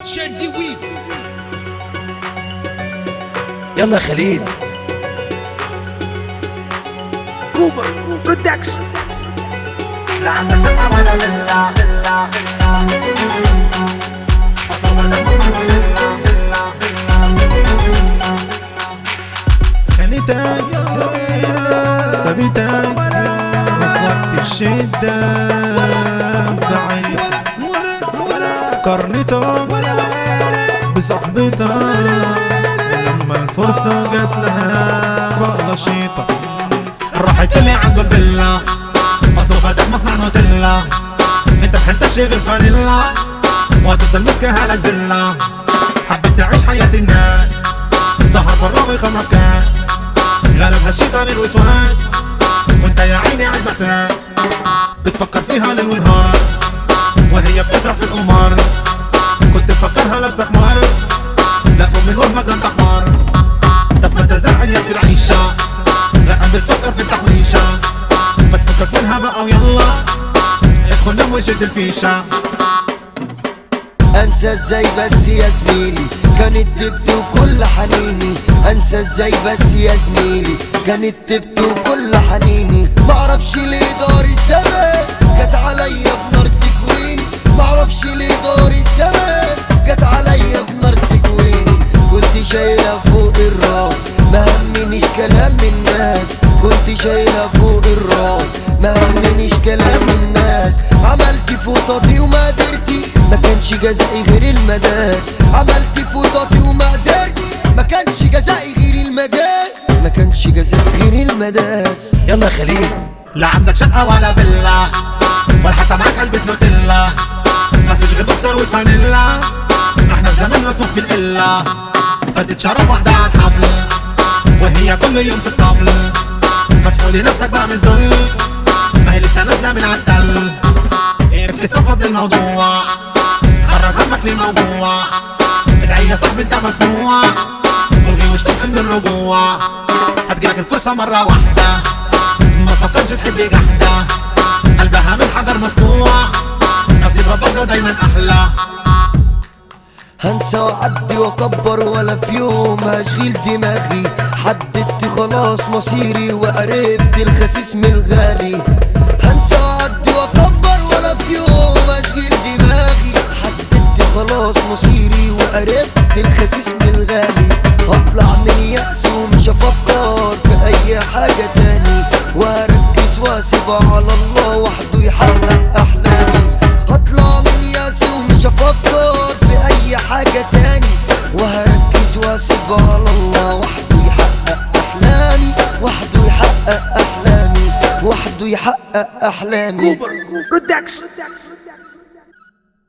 شادي ويفز يلا يا خليل كوبر برودكشن خانتك سابتك وفي وقت الشدة دعيتك قرنتك بصحبتك لما الفرصة جات لها بقى نشيطة راحت اللي عنده الفيلا مصروفتك مصنع نوتيلا انت بحنتك غير فانيلا وهتفضل ماسكها لك زلة حبيت تعيش حياة الناس سهر برا ويخمر في كاس غلبها الشيطان الوسواس وانت يا عيني عاد محتاس بتفكر فيها ليل ونهار وهي بتسرح في القمار كنت تفكرها لابسه خمار لفوا من وهمك انت حمار طب ما انت زرعن يكفي العيشة غرقان بتفكر في التحويشة ما تفكك منها بقى ويلا ادخل نام وشد الفيشة انسى ازاي بس يا زميلي كانت تبكي وكل حنيني انسى ازاي بس يا زميلي كانت تبكي وكل حنيني معرفش ليه دار الزمان جت عليا بنار تكويني معرفش ليه دار الزمان جت عليا بنار تكويني كنت شايلها فوق الراس ما همنيش كلام الناس كنت شايلها فوق الراس ما همنيش كلام الناس عملت فوطتي وما قدرتي ما كانش جزائي غير المداس عملت فوطتي وما قدرتي ما كانش جزائي غير المداس ما كانش جزائي غير المداس يلا يا خليل لا عندك شقة ولا فيلا ولا حتى معاك علبة نوتيلا ما فيش غير بوكسر والفانيلا احنا في زمان مسموح في القلة فاتت شراب واحدة على الحبل وهي كل يوم في اسطبل ما تفولي نفسك بقى من الذل ما هي لسه نازلة من عالتل افتح استفض الموضوع خرج همك للموضوع ادعي يا صاحبي انت مسموع والغي مش تحن بالرجوع هتجيلك الفرصة مرة واحدة ما تفكرش تحب جحدة قلبها من حجر مصنوع نصيب ربك ده دايما احلى هنسى واعدي واكبر ولا في يوم هشغيل دماغي حددت خلاص مصيري وعرفت الخسيس من الغالي هنسى واعدي واكبر ولا في يوم هشغيل دماغي حددت خلاص مصيري وعرفت الخسيس من الغالي هطلع من يأس ومش هفكر في اي حاجة تاني واركز واسيب على الله وحده يحقق احلامي هطلع من يأس ومش هفكر في اي حاجة تاني وهركز واسيب على الله وحده يحقق احلامي وحده يحقق احلامي وحده يحقق احلامي كوبر برودكشن